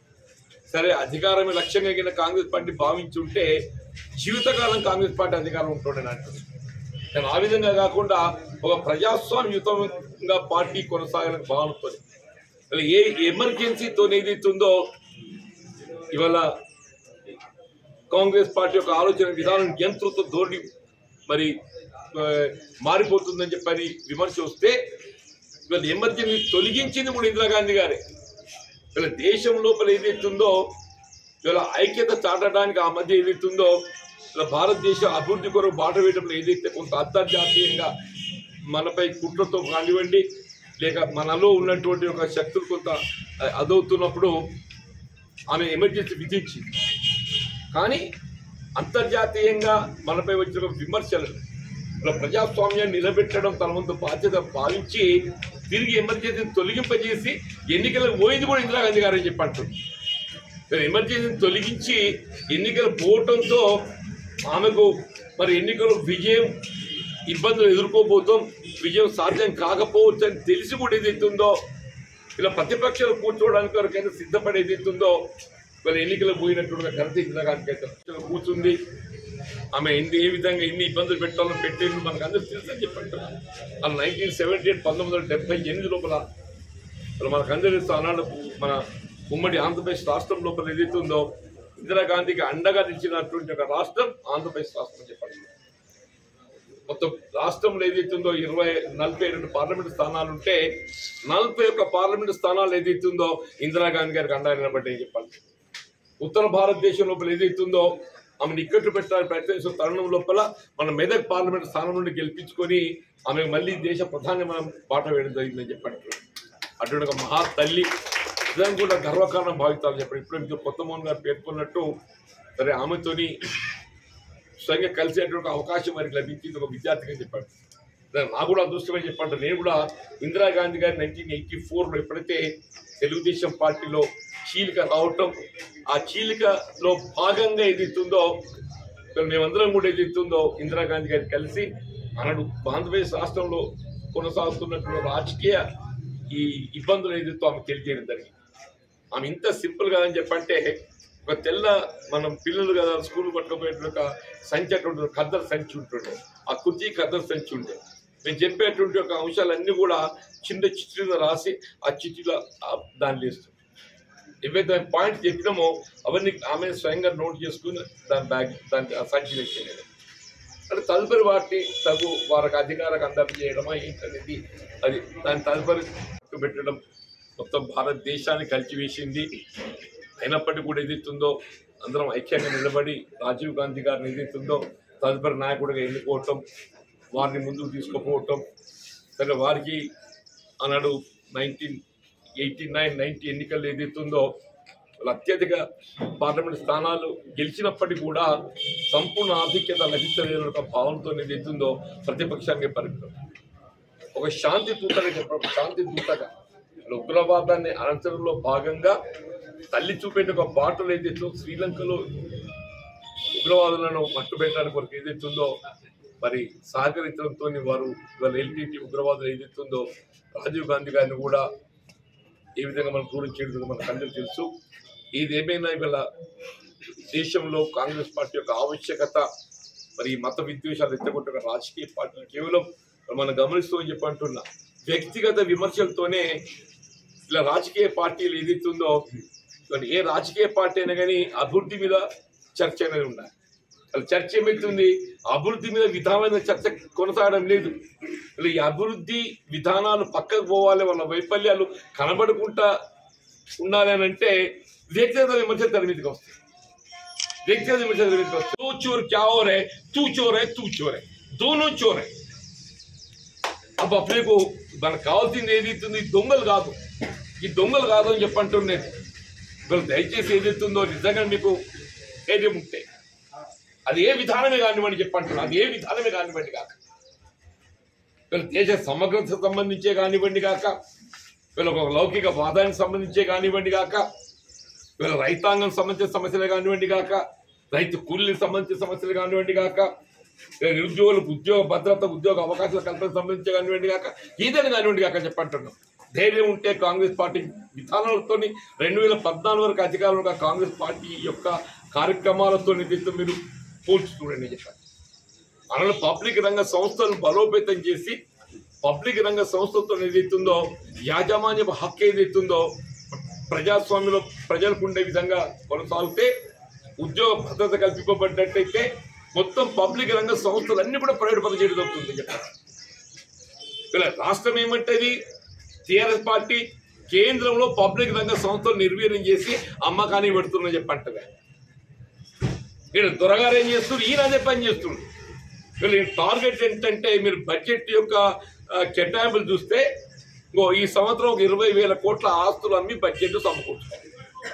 సరే అధికారమే లక్ష్యంగా కింద కాంగ్రెస్ పార్టీ భావించుంటే జీవితకాలం కాంగ్రెస్ పార్టీ అధికారం ఉంటుండే అంటుంది కానీ ఆ విధంగా కాకుండా ఒక ప్రజాస్వామ్యుతంగా పార్టీ కొనసాగాలని భావనతో అసలు ఏ ఎమర్జెన్సీతో ఏదైతుందో ఇవాళ కాంగ్రెస్ పార్టీ యొక్క ఆలోచన విధానం యంత్రతో ధోరణి మరి ఆ, మారిపోతుందని చెప్పని విమర్శ వస్తే ఇవాళ ఎమర్జెన్సీ తొలగించింది కూడా ఇందిరాగాంధీ గారే ఇవాళ దేశం లోపల ఏదైతుందో ఇవాళ ఐక్యత చాటడానికి ఆ మధ్య ఏదైతుందో ఇలా భారతదేశ అభివృద్ధి కొరకు బాట వేయడంలో ఏదైతే కొంత అంతర్జాతీయంగా మనపై కుట్రతో కానివ్వండి లేక మనలో ఉన్నటువంటి ఒక శక్తులు కొంత అదవుతున్నప్పుడు ఆమె ఎమర్జెన్సీ విధించింది కానీ అంతర్జాతీయంగా మనపై వచ్చిన విమర్శలు ఇలా ప్రజాస్వామ్యాన్ని నిలబెట్టడం తన వంతు బాధ్యత భావించి తిరిగి ఎమర్జెన్సీని తొలగింపజేసి ఎన్నికలకు పోయింది కూడా ఇందిరాగాంధీ గారు అని చెప్పంటుంది మరి ఎమర్జెన్సీని తొలగించి ఎన్నికలు పోవటంతో ఆమెకు మరి ఎన్నికలు విజయం ఇబ్బందులు ఎదుర్కోబోతాం విజయం సాధ్యం కాకపోవచ్చు అని తెలిసి కూడా ఏదైతే ఉందో ఇలా ప్రతిపక్షాలు కూర్చోవడానికి వరకైనా సిద్ధపడి ఏదైతే ఉందో వీళ్ళ ఎన్నికలు పోయినట్టుగా ఘనత ఇందిరాగాంధీ అయితే కూర్చుంది ఆమె ఎన్ని ఏ విధంగా ఎన్ని ఇబ్బందులు పెట్టాలో పెట్టేది మనకు అందరూ తెలుసని చెప్పండి అలా నైన్టీన్ సెవెంటీ ఎయిట్ పంతొమ్మిది వందల డెబ్బై ఎనిమిది లోపల అసలు మనకు అందరూ తెలుసు ఆనాడు మన ఉమ్మడి ఆంధ్రప్రదేశ్ రాష్ట్రం లోపల ఏదైతే ఉందో ఇందిరాగాంధీకి అండగా నిలిచినటువంటి ఒక రాష్ట్రం ఆంధ్రప్రదేశ్ రాష్ట్రం చెప్పండి మొత్తం రాష్ట్రంలో ఏదైతే ఉందో ఇరవై నలభై రెండు పార్లమెంట్ స్థానాలు ఉంటే నలభై ఒక్క పార్లమెంట్ స్థానాలు ఏదైతే ఉందో ఇందిరాగాంధీ గారికి అండగా నిలబడ్డాయి చెప్పాలి ఉత్తర భారతదేశం లోపల ఏదైతే ఉందో ఆమెను ఇక్కట్లు పెట్టాలని ప్రయత్నించిన తరుణం లోపల మన మెదక్ పార్లమెంట్ స్థానం నుండి గెలిపించుకొని ఆమె మళ్ళీ దేశ ప్రధాని మనం బాట వేయడం జరిగిందని చెప్పండి అటువంటి ఒక మహా తల్లి నిజంగా కూడా గర్వకారణం భావితాలు చెప్పండి ఇప్పుడు మీకు కొత్త మోహన్ గారు పేర్కొన్నట్టు సరే ఆమెతోని స్వయంగా కలిసేటువంటి అవకాశం వారికి లభించింది ఒక విద్యార్థిగా చెప్పాడు దానికి నాకు కూడా అదృష్టమే చెప్పండి నేను కూడా ఇందిరాగాంధీ గారి నైన్టీన్ ఎయిటీ ఫోర్లో ఎప్పుడైతే తెలుగుదేశం పార్టీలో చీలిక రావటం ఆ చీలికలో భాగంగా ఏదైతుందో ఇక్కడ మేమందరం కూడా ఏదైతుందో ఇందిరాగాంధీ గారిని కలిసి ఆనాడు ఆంధ్రప్రదేశ్ రాష్ట్రంలో కొనసాగుతున్నటువంటి రాజకీయ ఈ ఇబ్బందులు ఏదైతే ఆమె తెలియజేయడం జరిగింది ఆమె ఇంత సింపుల్ కాదని చెప్పంటే ఒక తెల్ల మనం పిల్లలు కదా స్కూల్ పట్టుకుపోయేటువంటి ఒక సంచి అటువంటి కద్దరు సంచి ఉంటుండే ఆ కుర్చీ కద్దరు సంచి ఉండే మేము చెప్పేటువంటి ఒక అంశాలన్నీ కూడా చిన్న చిట్టీలో రాసి ఆ చిట్టీలో ఆ దాన్ని వేస్తాం ఏవైతే పాయింట్ చెప్పినామో అవన్నీ ఆమె స్వయంగా నోట్ చేసుకుని దాని బ్యాగ్ దాని ఆ సంచి వేసేది అంటే తదుపరి వాటిని తగు వారికి అధికారకు అందజేయడమా ఏంటనేది అది దాని తదుపరి పెట్టడం మొత్తం భారతదేశాన్ని కలిచివేసింది అయినప్పటికీ కూడా ఏదైతుందో అందరం ఐక్యంగా నిలబడి రాజీవ్ గాంధీ గారిని ఏదైతుందో తదుపరి నాయకుడిగా ఎన్నుకోవటం వారిని ముందుకు తీసుకుపోవటం సరే వారికి ఆనాడు నైన్టీన్ ఎయిటీ నైన్ నైన్టీ ఎన్నికలు ఏదైతుందో వాళ్ళు అత్యధిక పార్లమెంట్ స్థానాలు గెలిచినప్పటికీ కూడా సంపూర్ణ ఆధిక్యత లభించలేని ఒక భావంతో ఏదైతుందో ప్రతిపక్షానికి పరిమితం ఒక శాంతి దూతగా చెప్పడం శాంతి దూతగా ఇలా ఉగ్రవాదాన్ని అనంతరంలో భాగంగా తల్లి చూపేట ఒక బాటలు ఏదైతే శ్రీలంకలో ఉగ్రవాదులను మట్టుబెట్టడానికి వరకు ఏదైతుందో మరి సహకరించడంతో వారు ఇవాళ ఎల్టీటీ ఉగ్రవాదులు ఏదైతుందో రాజీవ్ గాంధీ గారిని కూడా ఏ విధంగా మనం దూరం చేయడం మనకు అందరికీ తెలుసు ఏదేమైనా ఇవాళ దేశంలో కాంగ్రెస్ పార్టీ యొక్క ఆవశ్యకత మరి ఈ మత విద్వేషాలు ఎత్తగొట్టిన రాజకీయ పార్టీలు కేవలం మనం గమనిస్తూ అని చెప్పి అంటున్నా వ్యక్తిగత విమర్శలతోనే ఇలా రాజకీయ పార్టీలు ఏదైతుందో కానీ ఏ రాజకీయ పార్టీ అయినా కానీ అభివృద్ధి మీద చర్చ అనేది ఉండాలి అసలు చర్చ ఏమవుతుంది అభివృద్ధి మీద విధానమైన చర్చ కొనసాగడం లేదు అసలు ఈ అభివృద్ధి విధానాలు పక్కకు పోవాలి వాళ్ళ వైఫల్యాలు కనబడుకుంటా ఉండాలి అని అంటే వ్యక్తిగత విమర్శలు తెర మీదకి వస్తాయి వ్యక్తిగత విమర్శలు తెర మీదకి వస్తాయి తూ చోర్ క్యా ఓ రే తూ చోర్ హై తూ చోర్ హై దోనో చోర్ హై అప్పుడు అప్పుడేకు మనకు కావాల్సింది ఏది ఇస్తుంది దొంగలు కాదు ఈ దొంగలు కాదు అని చెప్పంటున్నది వీళ్ళు దయచేసి ఏదైతుందో నిజంగా మీకు ధైర్యం ఉంటే అది ఏ విధానమే కానివ్వండి చెప్పంటున్నా అది ఏ విధానమే కానివ్వండి కాక వీళ్ళ దేశ సమగ్రత సంబంధించే కానివ్వండి కాక వీళ్ళ ఒక లౌకిక వాదానికి సంబంధించే కానివ్వండి కాక వీళ్ళ రైతాంగం సంబంధించిన సమస్యలు కానివ్వండి కాక రైతు కూలీలకు సంబంధించిన సమస్యలు కానివ్వండి కాక వీళ్ళ నిరుద్యోగులకు ఉద్యోగ భద్రత ఉద్యోగ అవకాశాల కల్పన సంబంధించి కానివ్వండి కాక ఏదైనా కానివ్వండి కాక చెప్పంటున్నాం ధైర్యం ఉంటే కాంగ్రెస్ పార్టీ విధానాలతో రెండు వేల పద్నాలుగు వరకు అధికారంలో కాంగ్రెస్ పార్టీ యొక్క కార్యక్రమాలతో నిధితో మీరు పోల్చి చూడండి చెప్పారు అందులో పబ్లిక్ రంగ సంస్థలను బలోపేతం చేసి పబ్లిక్ రంగ సంస్థలతో ఏదైతుందో యాజమాన్య హక్కు ఏదైతుందో ప్రజాస్వామ్యంలో ప్రజలకు ఉండే విధంగా కొనసాగితే ఉద్యోగ భద్రత కల్పింపబడ్డట్టయితే మొత్తం పబ్లిక్ రంగ సంస్థలన్నీ కూడా ప్రైవేట్ పదం చేయడం జరుగుతుంది చెప్పారు ఇలా రాష్ట్రం ఏమంటది టిఆర్ఎస్ పార్టీ కేంద్రంలో పబ్లిక్ రంగ సంస్థలు నిర్వీర్యం చేసి అమ్మకాన్ని పెడుతుందని చెప్పంటది వీళ్ళు దొరగారు ఏం చేస్తున్నారు ఈయన అదే పని చేస్తుండ్రు వీళ్ళు టార్గెట్ ఏంటంటే మీరు బడ్జెట్ యొక్క ఆ, కేటాయింపులు చూస్తే ఇంకో ఈ సంవత్సరం ఒక ఇరవై వేల కోట్ల ఆస్తులు అమ్మి బడ్జెట్ సమకూర్చుకోవాలి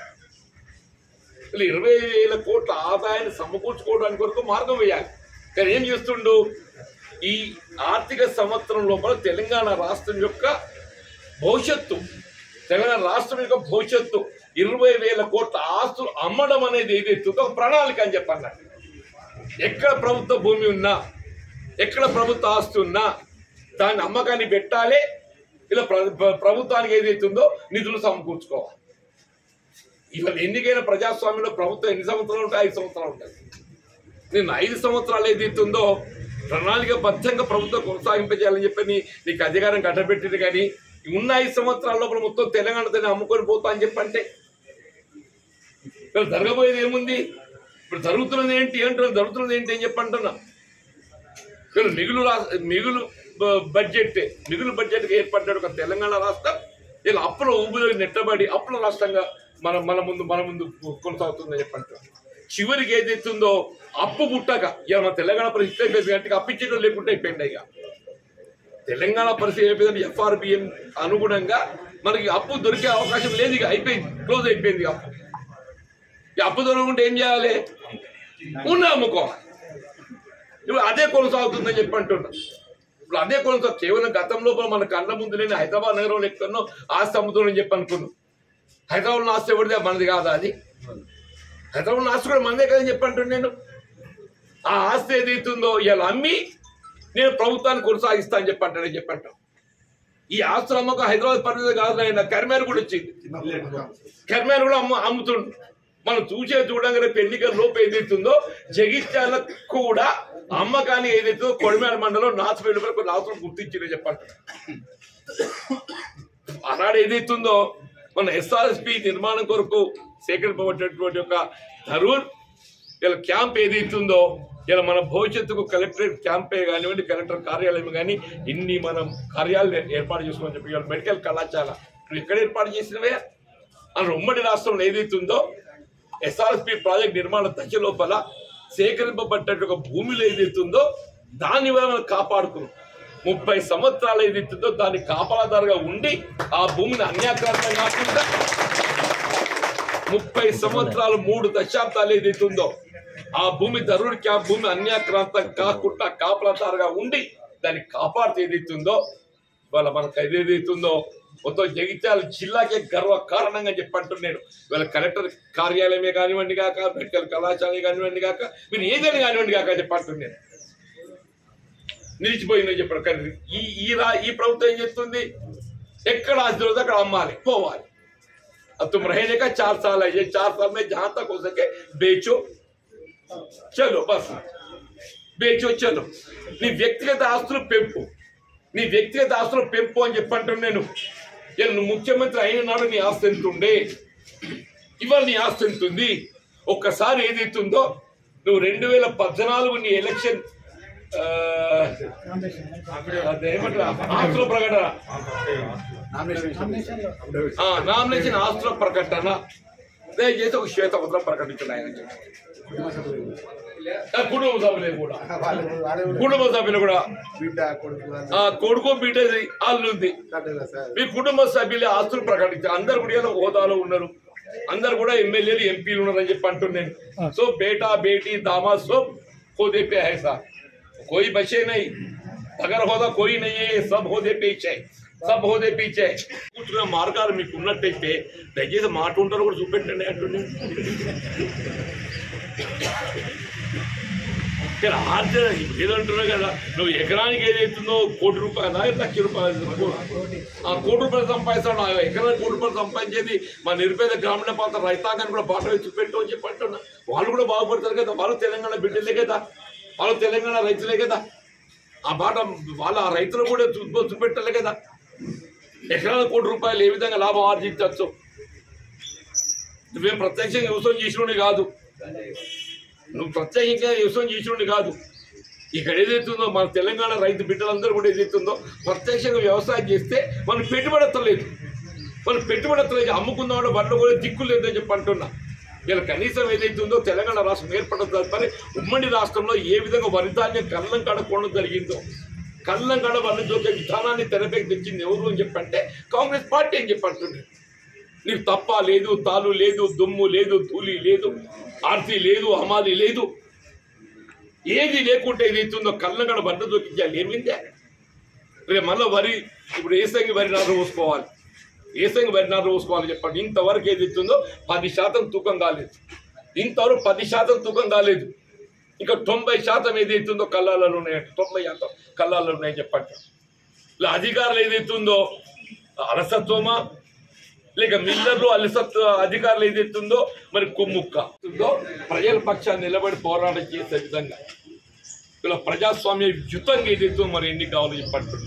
వీళ్ళు ఇరవై వేల కోట్ల ఆదాయాన్ని సమకూర్చుకోవడానికి వరకు మార్గం వేయాలి కానీ ఏం చేస్తుండు ఈ ఆర్థిక సంవత్సరం లోపల తెలంగాణ రాష్ట్రం యొక్క భవిష్యత్తు తెలంగాణ రాష్ట్రం యొక్క భవిష్యత్తు ఇరవై వేల కోట్ల ఆస్తులు అమ్మడం అనేది ఏదైతే ఒక ప్రణాళిక అని చెప్పన్నారు ఎక్కడ ప్రభుత్వ భూమి ఉన్నా ఎక్కడ ప్రభుత్వ ఆస్తి ఉన్నా దాన్ని అమ్మకాన్ని పెట్టాలి ఇలా ప్ర- ప్ర- ప్రభుత్వానికి ఏదైతుందో నిధులు సమకూర్చుకోవాలి ఇవాళ ఎన్నికైన ప్రజాస్వామ్యంలో ప్రభుత్వం ఎన్ని సంవత్సరాలు ఉంటాయి ఐదు సంవత్సరాలు ఉంటుంది నేను ఐదు సంవత్సరాలు ఏదైతుందో ప్రణాళికబద్ధంగా ప్రభుత్వం కొనసాగింపజేయాలని చెప్పి నీ- నీకు అధికారం కట్టబెట్టింది కానీ ఉన్న ఐదు సంవత్సరాల లోపల మొత్తం తెలంగాణతోనే అమ్ముకొని పోతా అని చెప్పంటే ఇక్కడ జరగబోయేది ఏముంది ఇప్పుడు జరుగుతున్నది ఏంటి ఏంటో జరుగుతున్నది ఏంటి అని చెప్పంటున్నా ఇక్కడ మిగులు రా మిగులు బ- బడ్జెట్ మిగులు బడ్జెట్ ఏర్పడ్డాడు ఒక తెలంగాణ రాష్ట్రం ఇలా అప్పుల ఊబిలో నెట్టబడి అప్పుల రాష్ట్రంగా మన మన ముందు మన ముందు కొనసాగుతుందని చెప్పంటున్నా చివరికి ఏదైతుందో అప్పు పుట్టక ఇక మన తెలంగాణ పరిస్థితి అయిపోయింది అంటే అప్పించడం లేకుండా అయిపోయింది ఇక తెలంగాణ పరిస్థితి అయిపోయింది ఎఫ్ఆర్బిఎం అనుగుణంగా మనకి అప్పు దొరికే అవకాశం లేదు ఇక అయిపోయింది క్లోజ్ అయిపోయింది ఇక అప్పు ఈ అప్పు దొరకకుంటే ఏం చేయాలి ఉన్న అమ్ముకోవాలి ఇప్పుడు అదే కొనసాగుతుందని చెప్పి అంటున్నా ఇప్పుడు అదే కొనసాగు కేవలం గతంలో మన కళ్ళ ముందు లేని హైదరాబాద్ నగరంలో ఎక్కడో ఆస్తి అమ్ముతుందని చెప్పి అనుకున్నాం హైదరాబాద్లో ఆస్తి ఎవరిదే మనది కాదా అది హైదరాబాద్ ఆస్తి కూడా మనదే కదని చెప్పి అంటున్నాను నేను ఆ ఆస్తి ఏదైతుందో ఇలా అమ్మి నేను ప్రభుత్వాన్ని కొనసాగిస్తా అని చెప్పి అంటానని చెప్పి అంటాం ఈ ఆస్తుల అమ్మకం హైదరాబాద్ పరిస్థితి కాదు ఆయన కరిమేర కూడా వచ్చింది కరిమేర కూడా అమ్ము అమ్ముతుండు మనం చూసే చూడంగానే ఎన్నికల లోపు ఏదైతుందో జగిత్యాల కూడా అమ్మకాన్ని ఏదైతుందో కొడిమేర మండలం నాసు వెలుపల కొన్ని ఆస్తులు గుర్తించిందని చెప్పండి ఆనాడు ఏదైతుందో మన ఎస్ఆర్ఎస్పి నిర్మాణం కొరకు సేకరింపబడినటువంటి ఒక ధరూర్ ఇలా క్యాంప్ ఏదైతుందో ఇలా మన భవిష్యత్తుకు కలెక్టరేట్ క్యాంపే కానివ్వండి కలెక్టర్ కార్యాలయం కానీ ఇన్ని మనం కార్యాలయం ఏర్పాటు చేసుకోమని చెప్పి ఇవాళ మెడికల్ కళాశాల నువ్వు ఎక్కడ ఏర్పాటు చేసినవే అని ఉమ్మడి రాష్ట్రంలో ఏదైతుందో ఎస్ఆర్ఎస్పి ప్రాజెక్ట్ నిర్మాణ దశ లోపల సేకరింపబడ్డ ఒక భూమిలో ఏదైతుందో దాన్ని మనం కాపాడుకున్నాం ముప్పై సంవత్సరాలు ఏదైతుందో దాన్ని కాపలాదారుగా ఉండి ఆ భూమిని అన్యాక్రాంతం కాకుండా ముప్పై సంవత్సరాలు మూడు దశాబ్దాలు ఏదైతుందో ఆ భూమి ధరుడికి ఆ భూమి అన్యాక్రాంతం కాకుండా కాపలాదారుగా ఉండి దాన్ని కాపాడుతూ ఏదైతుందో ఇవాళ మనకు ఏదైతుందో మొత్తం జగిత్యాల జిల్లాకే గర్వ కారణంగా చెప్పంటున్నాను ఇవాళ కలెక్టర్ కార్యాలయమే కానివ్వండి కాక మెడికల్ కళాశాల కానివ్వండి కాక మీరు ఏదైనా కానివ్వండి కాక చెప్పంటున్నాను నిలిచిపోయిందని చెప్పారు కానీ ఈ ఈ రా ఈ ప్రభుత్వం ఏం చేస్తుంది ఎక్కడ ఆస్తి ఉందో అక్కడ అమ్మాలి పోవాలి अब तुम रहने का चार साल है ये चार साल में जहां तक हो सके बेचो చలో బస్ బేచో చలో నీ వ్యక్తిగత ఆస్తులు పెంపు నీ వ్యక్తిగత ఆస్తులు పెంపు అని చెప్పంటాను నేను ఇలా నువ్వు ముఖ్యమంత్రి అయిన నాడు నీ ఆస్తి ఎంత ఉండే ఇవాళ నీ ఆస్తి ఎంత ఉంది ఒక్కసారి ఏదైతుందో నువ్వు రెండు వేల పద్నాలుగు నీ ఎలక్షన్ ఆ, అదేమంటారు ఆస్తుల ప్రకటన ఆ, నామినేషన్ ఆస్తుల ప్రకటన దయచేసి ఒక శ్వేతపత్రం ప్రకటించండి ఆయన చెప్పి. ఆ, కుటుంబ సభ్యులు కూడా కుటుంబ సభ్యులు కూడా బిడ్డ కొడుకు ఆ కొడుకు బిడ్డ అల్లుంది మీ కుటుంబ సభ్యులు ఆస్తులు ప్రకటించారు అందరు కూడా ఇలా హోదాలో ఉన్నారు అందరు కూడా ఎమ్మెల్యేలు ఎంపీలు ఉన్నారని చెప్పి అంటున్నాను సో బేటా బేటీ దామా సో హోదే పే హై సార్ कोई बचे नहीं अगर होदा कोई नहीं है ये सब होदे पीछे सब होదే పీచే కూర్చున్న మార్గాలు మీకు ఉన్నట్టయితే దయచేసి మాట ఉంటారు కూడా చూపెట్టండి అంటుండే ఇక్కడ ఆర్జన ఏదంటున్నావు కదా నువ్వు ఎకరానికి ఏదైతుందో కోటి రూపాయలు లక్ష రూపాయలు ఆ కోటి రూపాయలు సంపాదిస్తాడు ఆ ఎకరానికి కోటి రూపాయలు సంపాదించేది మా నిరుపేద గ్రామీణ ప్రాంత రైతాంగాన్ని కూడా బాట వేసి చూపెట్టు అని చెప్పి అంటున్నా వాళ్ళు కూడా బాగుపడతారు కదా వాళ్ళు తెలంగాణ బిడ్డలే కదా వాళ్ళు తెలంగాణ రైతులే కదా ఆ బాట వాళ్ళ ఆ రైతులు కూడా చూ- చూపెట్టాలి కదా ఎకరాల కోటి రూపాయలు ఏ విధంగా లాభం ఆర్జించవచ్చు నువ్వేం ప్రత్యక్షంగా వ్యవసాయం చేసినోడి కాదు నువ్వు ప్రత్యేకంగా వ్యవసాయం చేసినోడి కాదు ఇక్కడ ఏదైతుందో మన తెలంగాణ రైతు బిడ్డలందరూ కూడా ఏదైతుందో ప్రత్యక్షంగా వ్యవసాయం చేస్తే మనం పెట్టుబడి ఎత్తలేదు మనం పెట్టుబడి ఎత్తలేదు అమ్ముకుందామంటే బండ్లు కూడా దిక్కు లేదని చెప్పి అంటున్నా ఇలా కనీసం ఏదైతుందో తెలంగాణ రాష్ట్రం ఏర్పడడం తదుపరి ఉమ్మడి రాష్ట్రంలో ఏ విధంగా వరిధాన్యం కళ్ళం కడకోవడం జరిగిందో కళ్ళం కడ వరి దొరికే విధానాన్ని తెరపైకి తెచ్చింది ఎవరు అని చెప్పంటే కాంగ్రెస్ పార్టీ అని చెప్పి అంటుంది నీకు తప్ప లేదు తాలు లేదు దుమ్ము లేదు ధూళి లేదు ఆర్తి లేదు హమాలి లేదు ఏది లేకుంటే ఏదైతుందో కళ్ళగడ బండ దొరికించాలి ఏమిందే రేపు మళ్ళీ వరి ఇప్పుడు ఏసంగి వరి నారు పోసుకోవాలి ఏసంగి వరి నారు పోసుకోవాలి చెప్పండి ఇంతవరకు ఏదైతుందో పది శాతం తూకం కాలేదు ఇంతవరకు పది శాతం తూకం కాలేదు ఇంకా తొంభై శాతం ఏదైతుందో కళ్ళాలలో ఉన్నాయంట తొంభై శాతం కళ్ళాలలో ఉన్నాయని చెప్పండి ఇలా అధికారులు ఏదైతుందో అలసత్వమా లేక మిల్లర్లు అలసత్వ అధికారులు ఏదైతుందో మరి కొమ్ముక్క ఉందో ప్రజల పక్షాన్ని నిలబడి పోరాటం చేసే విధంగా ఇలా ప్రజాస్వామ్య యుతంగా ఏదైతే మరి ఎన్ని కావాలో చెప్పండి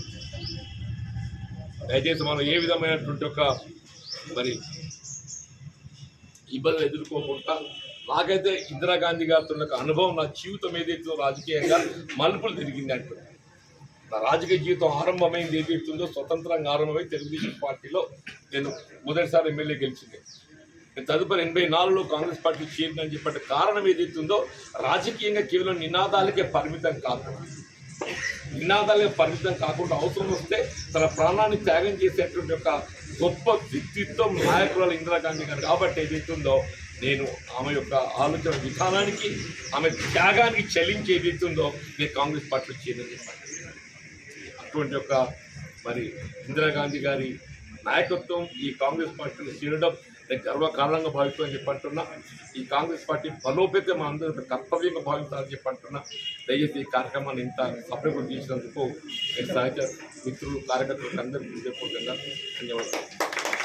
దయచేసి మనం ఏ విధమైనటువంటి ఒక మరి ఇబ్బందులు ఎదుర్కోకుండా నాకైతే ఇందిరాగాంధీ గారితో ఉన్న ఒక అనుభవం నా జీవితం ఏదైతే రాజకీయంగా మలుపులు తిరిగింది అంటుంది నా రాజకీయ జీవితం ఆరంభమైంది ఏదైతుందో స్వతంత్రంగా ఆరంభమై తెలుగుదేశం పార్టీలో నేను మొదటిసారి ఎమ్మెల్యే గెలిచింది నేను తదుపరి ఎనభై నాలుగులో కాంగ్రెస్ పార్టీ చేరిందని చెప్పే కారణం ఏదైతుందో రాజకీయంగా కేవలం నినాదాలకే పరిమితం కాకుండా నినాదాలకే పరిమితం కాకుండా అవసరం వస్తే తన ప్రాణాన్ని త్యాగం చేసేటువంటి ఒక గొప్ప వ్యక్తిత్వం నాయకురాలు ఇందిరాగాంధీ గారు కాబట్టి ఏదైతుందో నేను ఆమె యొక్క ఆలోచన విధానానికి ఆమె త్యాగానికి చెల్లించి ఏదైతుందో నేను కాంగ్రెస్ పార్టీలో చేరని చెప్పాను అటువంటి ఒక మరి ఇందిరాగాంధీ గారి నాయకత్వం ఈ కాంగ్రెస్ పార్టీలో చేరడం నేను గర్వకారణంగా భావిస్తామని చెప్పంటున్నా ఈ కాంగ్రెస్ పార్టీ బలోపేతం అందరూ కర్తవ్యంగా భావిస్తామని చెప్పంటున్నా దయచేసి ఈ కార్యక్రమాన్ని ఇంత సభ్యులు చేసినందుకు నేను సహచర మిత్రులు కార్యకర్తలకు అందరికీ హృదయపూర్వకంగా ధన్యవాదాలు